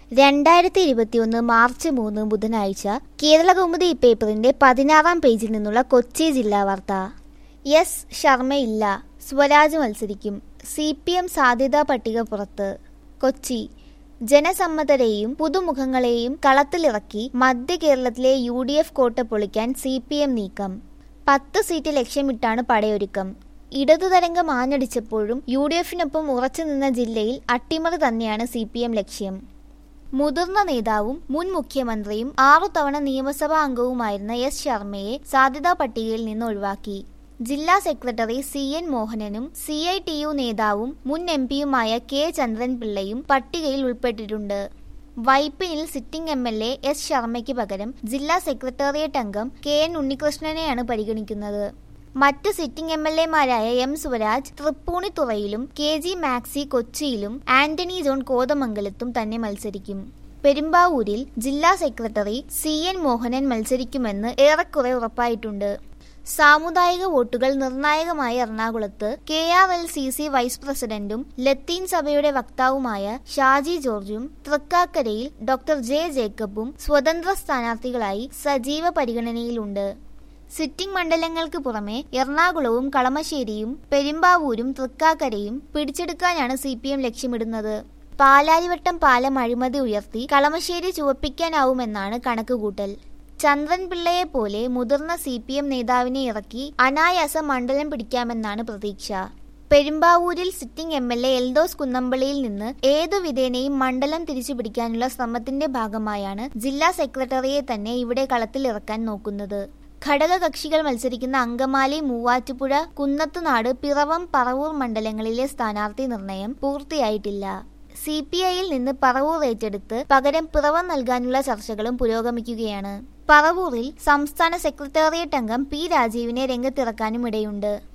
രണ്ടായിരത്തി ഇരുപത്തിയൊന്ന് മാർച്ച് മൂന്ന് ബുധനാഴ്ച കേരളകൗമുദി പേപ്പറിന്റെ പതിനാറാം പേജിൽ നിന്നുള്ള കൊച്ചി ജില്ലാ വാർത്ത എസ് ശർമ്മയില്ല സ്വരാജ് മത്സരിക്കും സി പി എം സാധ്യതാ പട്ടിക പുറത്ത് കൊച്ചി ജനസമ്മതരെയും പുതുമുഖങ്ങളെയും കളത്തിലിറക്കി മധ്യ കേരളത്തിലെ യു ഡി എഫ് കോട്ട പൊളിക്കാൻ സി പി എം നീക്കം പത്ത് സീറ്റ് ലക്ഷ്യമിട്ടാണ് പടയൊരുക്കം ഇടതുതരംഗം ആഞ്ഞടിച്ചപ്പോഴും യു ഡി എഫിനൊപ്പം ഉറച്ചുനിന്ന ജില്ലയിൽ അട്ടിമറി തന്നെയാണ് സി പി എം ലക്ഷ്യം മുതിർന്ന നേതാവും മുൻ മുഖ്യമന്ത്രിയും ആറു തവണ നിയമസഭാ അംഗവുമായിരുന്ന എസ് ശർമ്മയെ സാധ്യതാ പട്ടികയിൽ നിന്ന് ഒഴിവാക്കി ജില്ലാ സെക്രട്ടറി സി എൻ മോഹനനും സി ഐ ടി യു നേതാവും മുൻ എം പിയുമായ കെ ചന്ദ്രൻപിള്ളയും പട്ടികയിൽ ഉൾപ്പെട്ടിട്ടുണ്ട് വൈപ്പിനിൽ sitting M L A S ശർമ്മയ്ക്ക് പകരം ജില്ലാ സെക്രട്ടേറിയറ്റ് അംഗം കെ എൻ ഉണ്ണികൃഷ്ണനെയാണ് പരിഗണിക്കുന്നത് മറ്റ് സിറ്റിംഗ് എം എൽ എമാരായ എം സ്വരാജ് തൃപ്പൂണിത്തുറയിലും കെ ജി മാക്സി കൊച്ചിയിലും ആന്റണി ജോൺ കോതമംഗലത്തും തന്നെ മത്സരിക്കും പെരുമ്പാവൂരിൽ ജില്ലാ സെക്രട്ടറി സി എൻ മോഹനൻ മത്സരിക്കുമെന്ന് ഏറെക്കുറെ ഉറപ്പായിട്ടുണ്ട് സാമുദായിക വോട്ടുകൾ നിർണായകമായ എറണാകുളത്ത് K R L C C vice പ്രസിഡന്റും ലത്തീൻ സഭയുടെ വക്താവുമായ ഷാജി ജോർജും തൃക്കാക്കരയിൽ ഡോക്ടർ ജെ ജേക്കബും സ്വതന്ത്ര സ്ഥാനാർത്ഥികളായി സജീവ പരിഗണനയിലുണ്ട് സിറ്റിംഗ് മണ്ഡലങ്ങൾക്ക് പുറമെ എറണാകുളവും കളമശ്ശേരിയും പെരുമ്പാവൂരും തൃക്കാക്കരയും പിടിച്ചെടുക്കാനാണ് സി പി എം ലക്ഷ്യമിടുന്നത് പാലാരിവട്ടം പാലം അഴിമതി ഉയർത്തി കളമശ്ശേരി ചുവപ്പിക്കാനാവുമെന്നാണ് കണക്കുകൂട്ടൽ ചന്ദ്രൻ പിള്ളയെ പോലെ മുതിർന്ന സി പി എം നേതാവിനെ ഇറക്കി അനായാസം മണ്ഡലം പിടിക്കാമെന്നാണ് പ്രതീക്ഷ പെരുമ്പാവൂരിൽ sitting M L A Eldhose കുന്നമ്പള്ളിയിൽ നിന്ന് ഏതു വിധേനയും മണ്ഡലം തിരിച്ചു പിടിക്കാനുള്ള ശ്രമത്തിന്റെ ഭാഗമായാണ് ജില്ലാ സെക്രട്ടറിയെ തന്നെ ഇവിടെ കളത്തിൽ ഇറക്കാൻ നോക്കുന്നത് ഘടകകക്ഷികൾ മത്സരിക്കുന്ന അങ്കമാലി മൂവാറ്റുപുഴ കുന്നത്തുനാട് പിറവം പറവൂർ മണ്ഡലങ്ങളിലെ സ്ഥാനാർത്ഥി നിർണയം പൂർത്തിയായിട്ടില്ല സി പി ഐയിൽ നിന്ന് പറവൂർ ഏറ്റെടുത്ത് പകരം പിറവം നൽകാനുള്ള ചർച്ചകളും പുരോഗമിക്കുകയാണ് പറവൂറിൽ സംസ്ഥാന സെക്രട്ടേറിയറ്റ് അംഗം പി രാജീവിനെ രംഗത്തിറക്കാനും ഇടയുണ്ട്